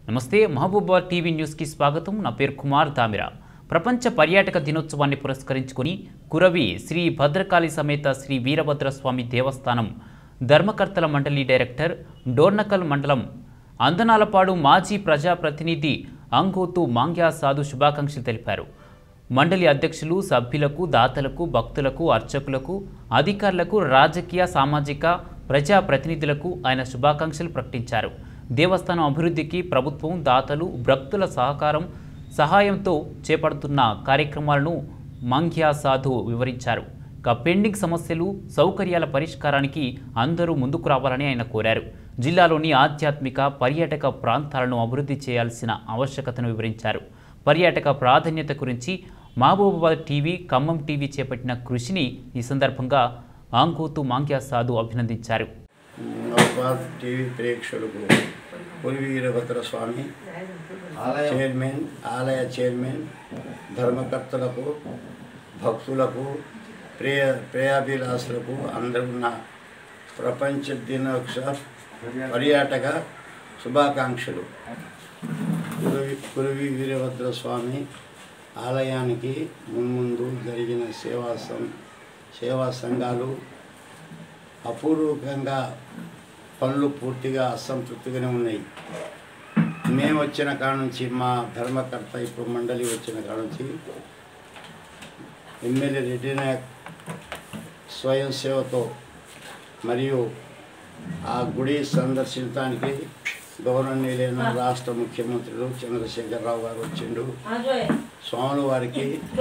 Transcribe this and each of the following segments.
నమస్తే మహబూబాబాద్ టీవీ న్యూస్కి స్వాగతం నా పేరు కుమార్ దామిరా ప్రపంచ పర్యాటక దినోత్సవాన్ని పురస్కరించుకుని కురవి శ్రీ భద్రకాళి సమేత శ్రీ వీరభద్రస్వామి దేవస్థానం ధర్మకర్తల మండలి డైరెక్టర్ డోర్నకల్ మండలం అందనాలపాడు మాజీ ప్రజాప్రతినిధి అంగోతు మాంగ్యా సాధు శుభాకాంక్షలు తెలిపారు మండలి అధ్యక్షులు సభ్యులకు దాతలకు భక్తులకు అర్చకులకు అధికారులకు రాజకీయ సామాజిక ప్రజా ప్రతినిధులకు ఆయన శుభాకాంక్షలు ప్రకటించారు దేవస్థానం అభివృద్ధికి ప్రభుత్వం దాతలు భక్తుల సహకారం సహాయంతో చేపడుతున్న కార్యక్రమాలను మంగ్యా సాధు వివరించారు ఇక పెండింగ్ సమస్యలు సౌకర్యాల పరిష్కారానికి అందరూ ముందుకు రావాలని ఆయన కోరారు జిల్లాలోని ఆధ్యాత్మిక పర్యాటక ప్రాంతాలను అభివృద్ధి చేయాల్సిన ఆవశ్యకతను వివరించారు పర్యాటక ప్రాధాన్యత గురించి మహబూబాబాద్ టీవీ ఖమ్మం టీవీ చేపట్టిన కృషిని ఈ సందర్భంగా ఆంగోతు మాంగ్యా సాధు అభినందించారు నవబాద్ టీవీ ప్రేక్షకులకు పురి వీరభద్ర స్వామి చైర్మన్ ఆలయ చైర్మన్ ధర్మకర్తలకు భక్తులకు ప్రేయ ప్రేయాభిలాసులకు అందరూ నా ప్రపంచ దినోత్సవ పర్యాటక శుభాకాంక్షలు కురువి కురువి వీరభద్ర స్వామి ఆలయానికి మున్ముందు జరిగిన సేవా సం సేవా సంఘాలు అపూర్వకంగా పనులు పూర్తిగా అసంతృప్తిగానే ఉన్నాయి మేము వచ్చిన కాడ నుంచి మా ధర్మకర్త ఇప్పుడు మండలి వచ్చిన కాడ నుంచి ఎమ్మెల్యే రెడ్డి నాయక్ స్వయం సేవతో మరియు ఆ గుడి సందర్శించడానికి గౌరవనీయులైన రాష్ట్ర ముఖ్యమంత్రులు చంద్రశేఖరరావు గారు వచ్చిండు స్వాముల వారికి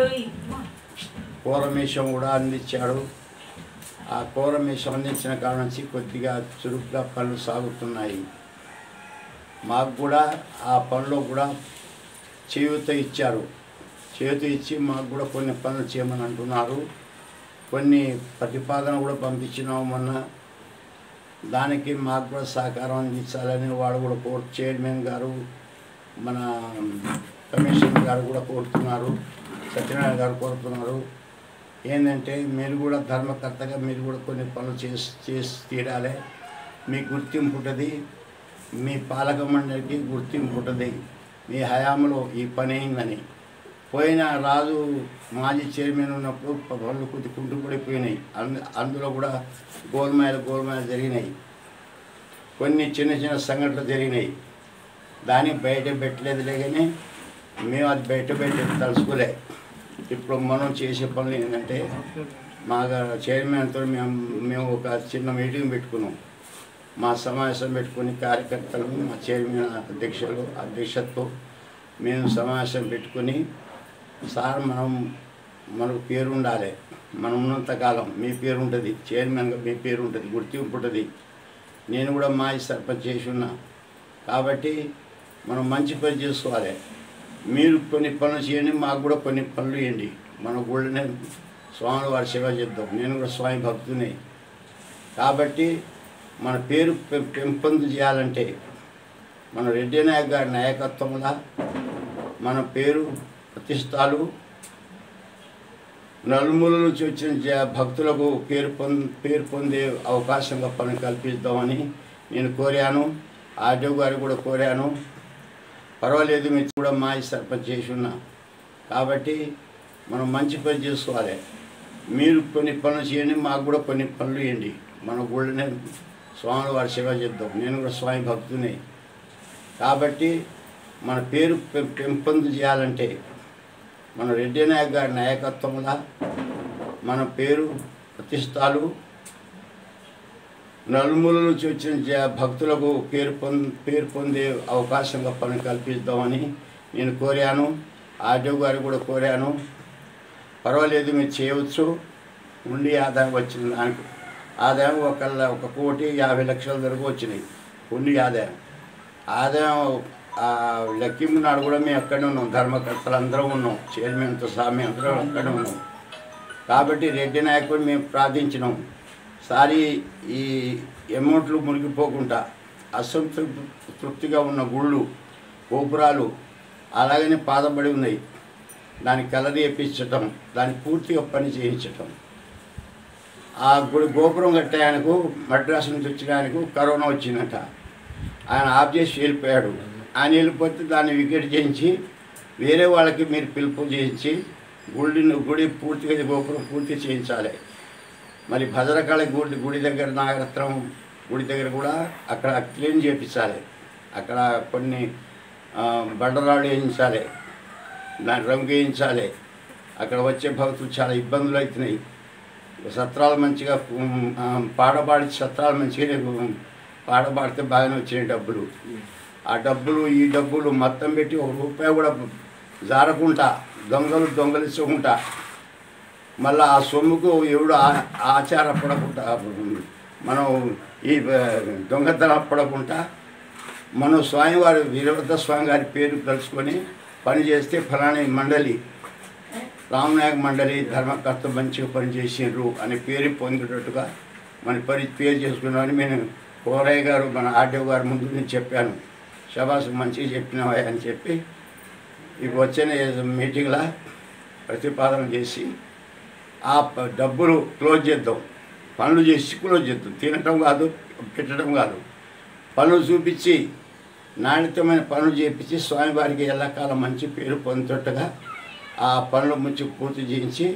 కూరమేషం కూడా అందించాడు ఆ కూరమేషం అందించిన కాడ నుంచి కొద్దిగా చురుగ్గా పనులు సాగుతున్నాయి మాకు కూడా ఆ పనిలో కూడా చేయూత ఇచ్చారు చేయూత ఇచ్చి మాకు కూడా కొన్ని పనులు చేయమని అంటున్నారు కొన్ని ప్రతిపాదన కూడా పంపించినాము మొన్న దానికి మాకు కూడా సహకారం అందించాలని వాడు కూడా కోర్టు చైర్మన్ గారు మన కమిషనర్ గారు కూడా కోరుతున్నారు సత్యనారాయణ గారు కోరుతున్నారు ఏంటంటే మీరు కూడా ధర్మకర్తగా మీరు కూడా కొన్ని పనులు చేసి చేసి తీరాలి మీ గుర్తింపు ఉంటుంది మీ పాలక మండలికి గుర్తింపు ఉంటుంది మీ హయాంలో ఈ పని అయిందని పోయిన రాజు మాజీ చైర్మన్ ఉన్నప్పుడు పనులు కొద్ది కుంటుపడిపోయినాయి అందు అందులో కూడా గోల్మాయలు గోల్మాయలు జరిగినాయి కొన్ని చిన్న చిన్న సంఘటనలు జరిగినాయి దాన్ని బయట పెట్టలేదులే కానీ మేము అది బయట పెట్టి తలుసుకోలే ఇప్పుడు మనం చేసే పనులు ఏంటంటే మా చైర్మన్తో మేము మేము ఒక చిన్న మీటింగ్ పెట్టుకున్నాం మా సమావేశం పెట్టుకుని కార్యకర్తలు మా చైర్మన్ అధ్యక్షులు అధ్యక్షతతో మేము సమావేశం పెట్టుకుని సార్ మనం మనకు పేరు ఉండాలి మనం ఉన్నంతకాలం మీ పేరు ఉంటుంది చైర్మన్గా మీ పేరు ఉంటుంది గుర్తింపు ఉంటుంది నేను కూడా మాజీ సర్పంచ్ చేసి ఉన్నా కాబట్టి మనం మంచి పని చేసుకోవాలి మీరు కొన్ని పనులు చేయండి మాకు కూడా కొన్ని పనులు ఇవ్వండి మన గుళ్ళనే స్వామి వారి సేవ చేద్దాం నేను కూడా స్వామి భక్తుని కాబట్టి మన పేరు పెం- పెంపొందు చేయాలంటే మన రెడ్డి నాయక్ గారి నాయకత్వంలో మన పేరు ప్రతిష్టాలు నలుమూల నుంచి వచ్చిన జ- భక్తులకు పేరు పొంద పేరు పొందే అవకాశంగా పని కల్పిద్దామని నేను కోరాను ఆర్డీఓ గారు కూడా కోరాను పర్వాలేదు మీరు కూడా మాజీ సర్పంచ్ చేసి ఉన్నా కాబట్టి మనం మంచి పని చేసుకోవాలి మీరు కొన్ని పనులు చేయండి మాకు కూడా కొన్ని పనులు ఇవ్వండి మన గుళ్ళనే స్వామి వారి సేవ చేద్దాం నేను కూడా స్వామి భక్తుని కాబట్టి మన పేరు పెం- పెంపొందు చేయాలంటే మన రెడ్డి నాయక్ గారి నాయకత్వంలో మన పేరు ప్రతిష్టాలు నలుమూల నుంచి వచ్చిన జ- భక్తులకు పేరు పొంద పేరు పొందే అవకాశంగా పని కల్పిద్దామని నేను కోరాను ఆర్డీఓ గారు కూడా కోరాను పర్వాలేదు మీరు చేయవచ్చు ఉండి ఆదాయం వచ్చిన దానికి ఆదాయం ఒక ఒక కోటి యాభై లక్షల వరకు వచ్చినాయి ఉండి ఆదాయం ఆదాయం ఆ లెక్కింపు నాడు కూడా మేము అక్కడే ఉన్నాం ధర్మకర్తలు అందరం ఉన్నాం చైర్మన్తో సహా మేము అందరం అక్కడే ఉన్నాం కాబట్టి రెడ్డి నాయకుడు మేము ప్రార్థించినాం సారి ఈ అమౌంట్లు మునిగిపోకుండా అసంతృప్తి తృప్తిగా ఉన్న గుళ్ళు గోపురాలు అలాగనే పాదపడి ఉన్నాయి దాన్ని కలర్ వేయించటం దాన్ని పూర్తిగా పని చేయించటం ఆ గుడి గోపురం కట్టే ఆయనకు మద్రాసు నుంచి వచ్చిన ఆయనకు కరోనా వచ్చిందట ఆయన ఆఫ్ చేసి వెళ్ళిపోయాడు ఆయన వెళ్ళిపోతే దాన్ని వికెట్ చేయించి వేరే వాళ్ళకి మీరు పిలుపు చేయించి గుడిని గుడి పూర్తిగా గోపురం పూర్తి చేయించాలి మరి భద్రకాళి గుడి గుడి దగ్గర నాగరత్నం గుడి దగ్గర కూడా అక్కడ క్లీన్ చేయించాలి అక్కడ కొన్ని ఆ, బండరాళ్ళు వేయించాలి దాని రంగు వేయించాలి అక్కడ వచ్చే భక్తులు చాలా ఇబ్బందులు అవుతున్నాయి సత్రాలు మంచిగా ఉమ్, ఆ, పాడబాడి సత్రాలు మంచిగా ఉమ్, పాడబాడితే బాగానే వచ్చినాయి డబ్బులు ఆ డబ్బులు ఈ డబ్బులు మొత్తం పెట్టి ఒక రూపాయి కూడా జారకుండా దొంగలు దొంగలించకుండా మళ్ళీ ఆ సొమ్ముకు ఎవడు ఆ- ఆచారపడకుండా మనం ఈ ఆ, దొంగతనం పడకుండా మనం స్వామివారి వీరభద్ర స్వామి గారి పేరు కలుసుకొని పని చేస్తే ఫలాని మండలి రామనాయక మండలి ధర్మకర్త మంచిగా పనిచేసిండ్రు అనే పేరు పొందేటట్టుగా మన పని పేరు చేసుకున్నామని నేను కోరయ్య గారు మన ఆర్డీఓ గారి ముందు నేను చెప్పాను శబాస్ మంచిగా చెప్పినావా అని చెప్పి ఇప్పుడు వచ్చిన మీటింగ్లో ప్రతిపాదన చేసి ఆ ప- డబ్బులు క్లోజ్ చేద్దాం పనులు చేసి క్లోజ్ చేద్దాం తినటం కాదు పెట్టడం కాదు పనులు చూపించి నాణ్యతమైన పనులు చేపించి స్వామివారికి ఎల్లకాలం మంచి పేరు పొందేటట్టుగా ఆ పనులు ముంచి పూర్తి చేయించి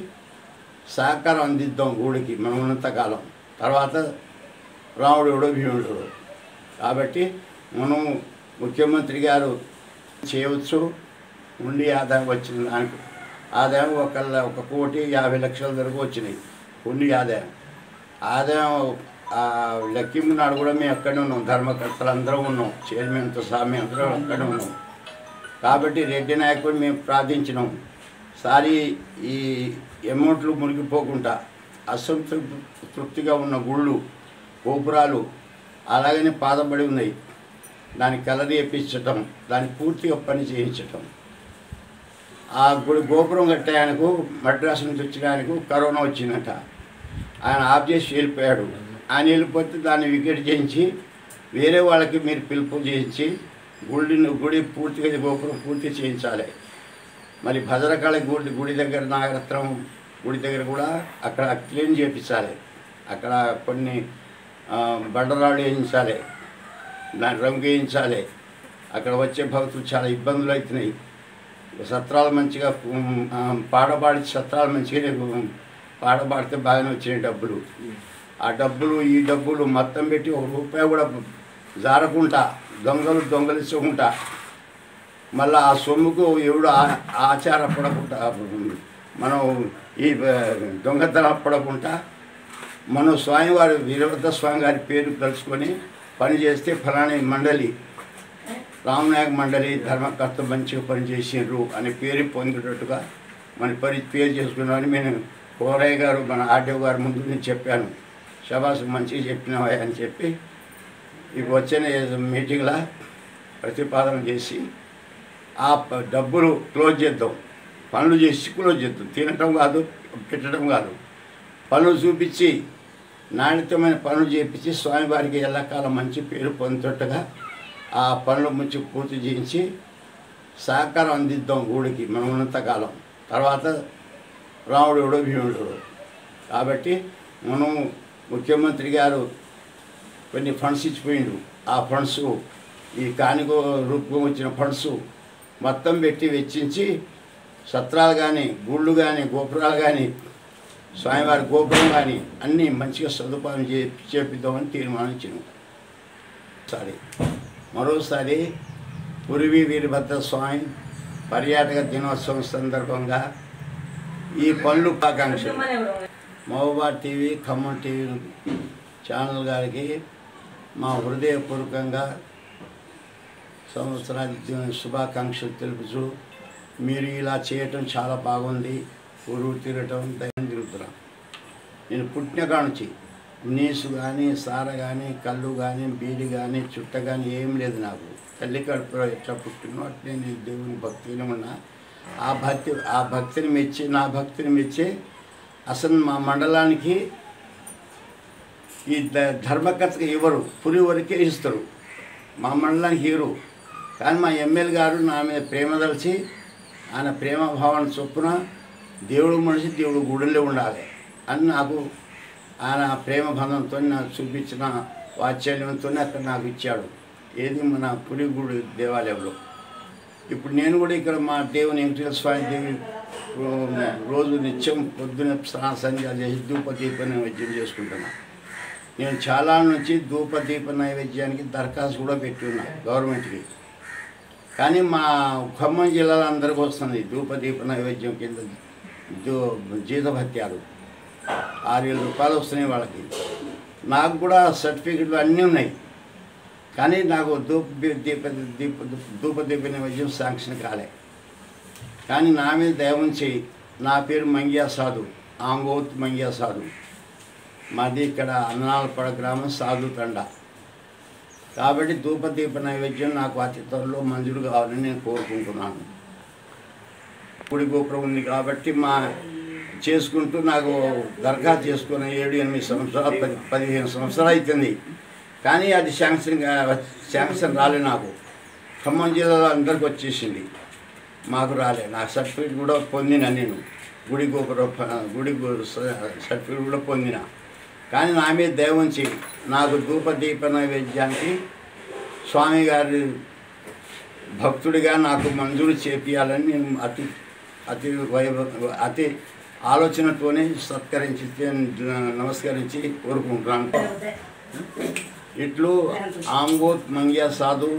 సహకారం అందిద్దాం గుడికి మనం ఉన్నంతకాలం తర్వాత రాముడు ఎవడో భీముడు ఎవడో. కాబట్టి మనం ముఖ్యమంత్రి గారు చేయవచ్చు ఉండి ఆదాయం వచ్చిన దానికి ఆదాయం ఒక ల- ఒక కోటి యాభై లక్షల వరకు వచ్చినాయి ఉండి ఆదాయం ఆదాయం ఆ లెక్కింపు నాడు కూడా మేము అక్కడే ఉన్నాం ధర్మకర్తలు అందరం ఉన్నాం చైర్మన్తో సహా మేము అందరం అక్కడే ఉన్నాం కాబట్టి రెడ్డి నాయకుడు మేము ప్రార్థించినాం సారి ఈ అమౌంట్లు మునిగిపోకుండా అసంతృప్తి తృప్తిగా ఉన్న గుళ్ళు గోపురాలు అలాగనే పాదపడి ఉన్నాయి దాన్ని కలర్ వేయించటం దాన్ని పూర్తిగా పని చేయించటం ఆ గుడి గోపురం కట్టే ఆయనకు మద్రాసు నుంచి వచ్చిన ఆయనకు కరోనా వచ్చిందట ఆయన ఆఫ్ చేసి వెళ్ళిపోయాడు ఆయన వెళ్ళిపోతే దాన్ని వికెట్ చేయించి వేరే వాళ్ళకి మీరు పిలుపు చేయించి గుడిని గుడి పూర్తిగా గోపురం పూర్తి చేయించాలి మరి భద్రకాళి గుడి గుడి దగ్గర నాగరత్నం గుడి దగ్గర కూడా అక్కడ క్లీన్ చేయించాలి అక్కడ కొన్ని ఆ, బండరాళ్ళు వేయించాలి దాని రంగు వేయించాలి అక్కడ వచ్చే భక్తులు చాలా ఇబ్బందులు అవుతున్నాయి సత్రాలు మంచిగా ఉమ్, ఆ, పాడబాడి సత్రాలు మంచిగా ఉమ్, పాడబాడితే బాగానే వచ్చినాయి డబ్బులు ఆ డబ్బులు ఈ డబ్బులు మొత్తం పెట్టి ఒక రూపాయి కూడా జారకుండా దొంగలు దొంగలించకుండా మళ్ళీ ఆ సొమ్ముకు ఎవడు ఆ- ఆచారపడకుండా మనం ఈ ఆ, దొంగతనం పడకుండా మనం స్వామివారి వీరభద్ర స్వామి గారి పేరు కలుసుకొని పని చేస్తే ఫలాని మండలి రామనాయక మండలి ధర్మకర్త మంచిగా పనిచేసిండ్రు అనే పేరు పొందేటట్టుగా మన పని పేరు చేసుకున్నామని నేను కోరయ్య గారు మన ఆర్డీఓ గారి ముందు నేను చెప్పాను శబాస్ మంచిగా చెప్పినావా అని చెప్పి ఇప్పుడు వచ్చిన మీటింగ్లో ప్రతిపాదన చేసి ఆ ప- డబ్బులు క్లోజ్ చేద్దాం పనులు చేసి క్లోజ్ చేద్దాం తినటం కాదు పెట్టడం కాదు పనులు చూపించి నాణ్యతమైన పనులు చేపించి స్వామివారికి ఎల్లకాలం మంచి పేరు పొందేటట్టుగా ఆ పనులు ముంచి పూర్తి చేయించి సహకారం అందిద్దాం గుడికి మనం ఉన్నంతకాలం తర్వాత రాముడు ఎవడో భీముడు ఎవడో. కాబట్టి మనం ముఖ్యమంత్రి గారు కొన్ని ఫండ్స్ ఇచ్చిపోయిండు ఆ ఫండ్స్ ఈ కానిగో రూపం వచ్చిన ఫండ్స్ మొత్తం పెట్టి వెచ్చించి సత్రాలు కానీ గుళ్ళు కానీ గోపురాలు కానీ స్వామివారి గోపురం కానీ అన్నీ మంచిగా సదుపాయం చే చేపిద్దామని తీర్మానించాను సరే మరోసారి పురివి వీరభద్ర స్వామి పర్యాటక దినోత్సవం సందర్భంగా ఈ పనులు ఆకాంక్షలు Mahabubabad TV Khammam TV channel గారికి మా హృదయపూర్వకంగా సంవత్సరాది శుభాకాంక్షలు తెలుపుచు మీరు ఇలా చేయటం చాలా బాగుంది ఊరు తిరగటం ధైర్యం తిరుగుతున్నాం నేను పుట్టిన కానుంచి నీసు కానీ సార కానీ కళ్ళు కానీ బీడి కానీ చుట్ట కానీ ఏం లేదు నాకు తల్లి కడుపులో ఎట్లా పుట్టినో అట్లే నేను దేవుని భక్తిని ఉన్నా ఆ భక్తి ఆ భక్తిని మెచ్చి నా భక్తిని మెచ్చి అసలు మా మండలానికి ఈ ద- ధర్మకర్తకి ఇవ్వరు పురి వరకే ఇస్తారు మా మండలానికి ఇవ్వరు కానీ మా ఎమ్మెల్యే గారు నా మీద ప్రేమ తలిచి ఆయన ప్రేమ భావాన్ని చొప్పున దేవుడు మనిషి దేవుడు గుడిలో ఉండాలి అని నాకు ఆయన ప్రేమ బంధంతో నాకు చూపించిన వాత్సల్యంతో అక్కడ నాకు ఇచ్చాడు ఏది మన పులిగుడి దేవాలయంలో ఇప్పుడు నేను కూడా ఇక్కడ మా దేవుని వెంకటేశ్వర స్వామి దేవి రో- రోజు నిత్యం పొద్దున స్నాన సంధ్య చేసి ధూప దీప నైవేద్యం చేసుకుంటున్నా నేను చాలా నుంచి ధూప దీప నైవేద్యానికి దరఖాస్తు కూడా పెట్టి ఉన్నా గవర్నమెంట్కి కానీ మా ఖమ్మం జిల్లాలో అందరికీ వస్తుంది ధూప దీప నైవేద్యం కింద దో జీతభత్యాలు ఆరు వేల రూపాయలు వస్తున్నాయి వాళ్ళకి నాకు కూడా సర్టిఫికెట్లు అన్నీ ఉన్నాయి కానీ నాకు ధూప దీప దీప ధూప దీప నైవేద్యం శాంక్షన్ కాలే కానీ నా మీద దయవుంచి నా పేరు మంగ్యా సాధు ఆంగోత్ మంగ్యా సాధు మాది ఇక్కడ అన్నాలపడ గ్రామం సాధు తండ కాబట్టి ధూపదీప నైవేద్యం నాకు అతి త్వరలో మంజూరు కావాలని నేను కోరుకుంటున్నాను గుడి గోపురం ఉంది కాబట్టి మా చేసుకుంటూ నాకు దరఖాస్తు చేసుకుని ఏడు ఎనిమిది సంవత్సరాలు పది పదిహేను సంవత్సరాలు అవుతుంది కానీ అది శాంక్షన్ కా- శాంక్షన్ రాలే నాకు ఖమ్మం జిల్లాలో అందరికి వచ్చేసింది మాకు రాలే నా సర్టిఫికేట్ కూడా పొందిన నేను గుడి గోపురం ప- గుడి గో- సర్టిఫికేట్ కూడా పొందిన కానీ నా మీద దయవుంచి నాకు ధూప దీప నైవేద్యానికి స్వామి గారి భక్తుడిగా నాకు మంజూరు చేపియాలని నేను అతి అతి వైభవ అతి ఆలోచనతోనే సత్కరించి నమస్కరించి కోరుకుంటున్నాను ఇట్లు ఆంగోత్ మంగ్యా సాధు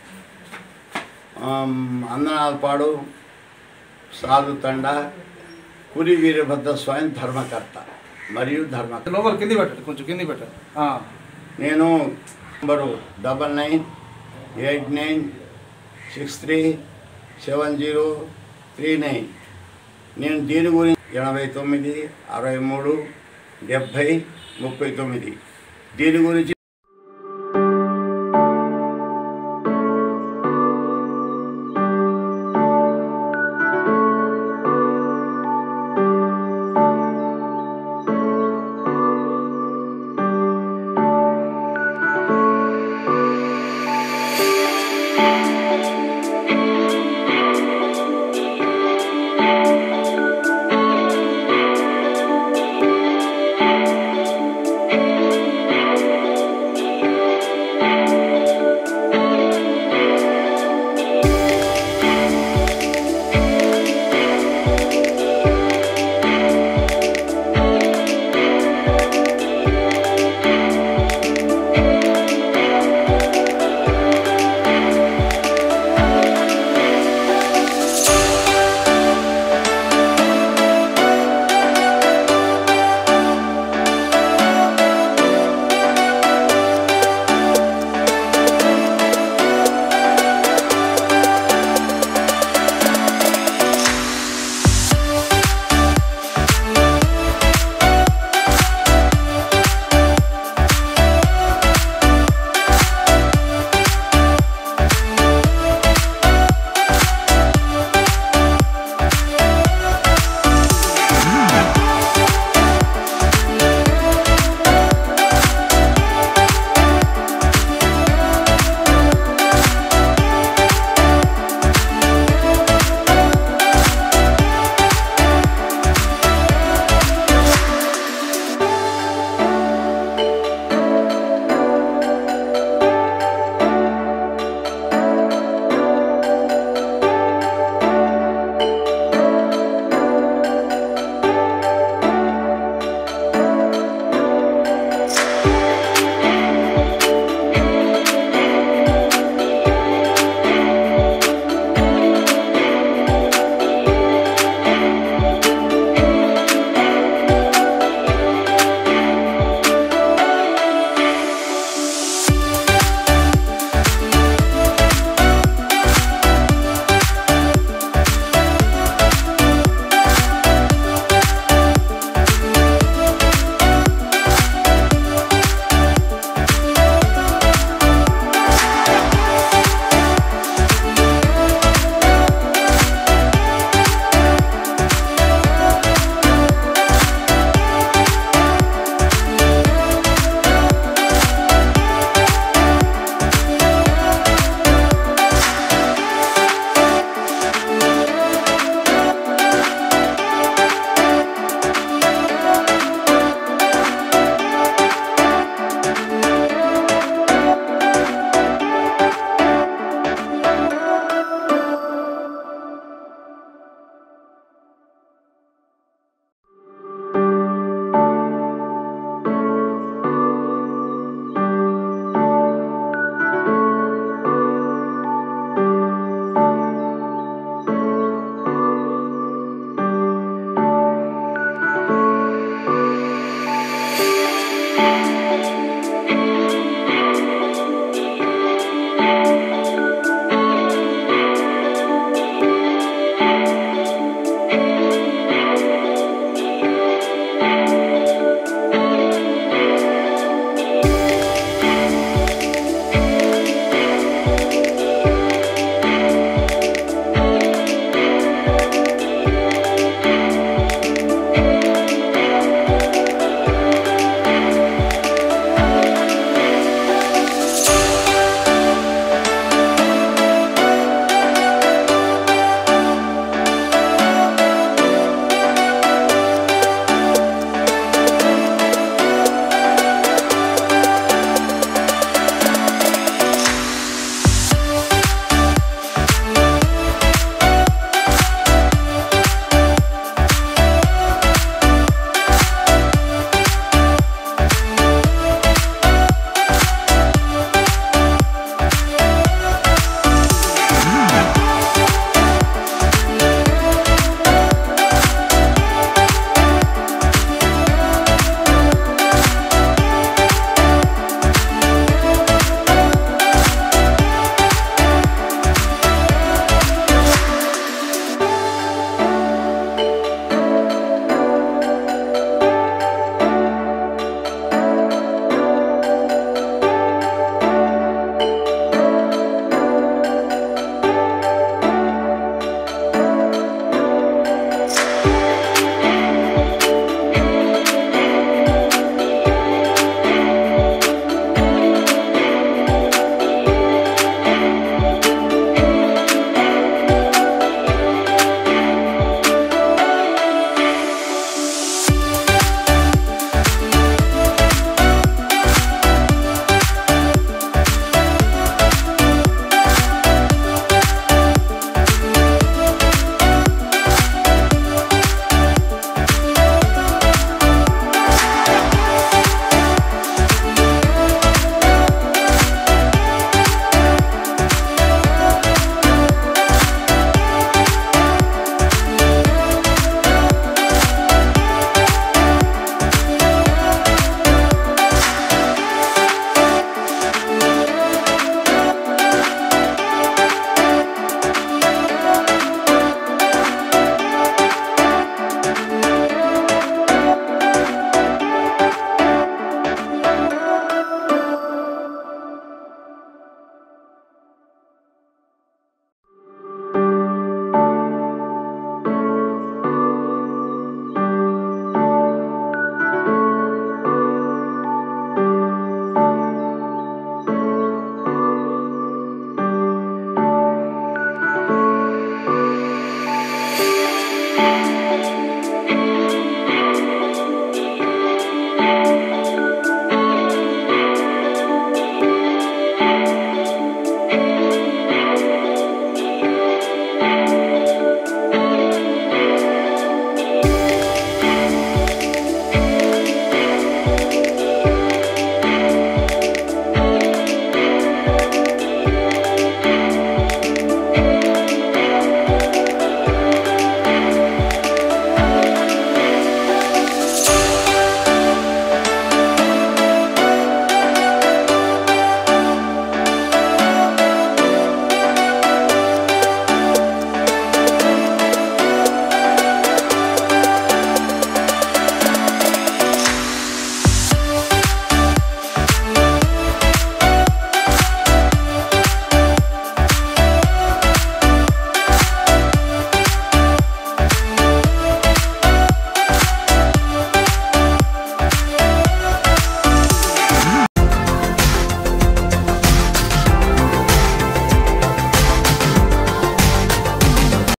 ఆమ్, అందనాలపాడు సాధు తండ పురి వీరభద్ర స్వామి ధర్మకర్త మరియు ధర్మకర్త లోపల కింది పెట్టండి కొంచెం కింది పెట్టండి ఆ. నేను number double nine eight nine six three seven zero three nine నేను దీని గురించి ఎనభై తొమ్మిది అరవై మూడు డెబ్భై ముప్పై తొమ్మిది దీని గురించి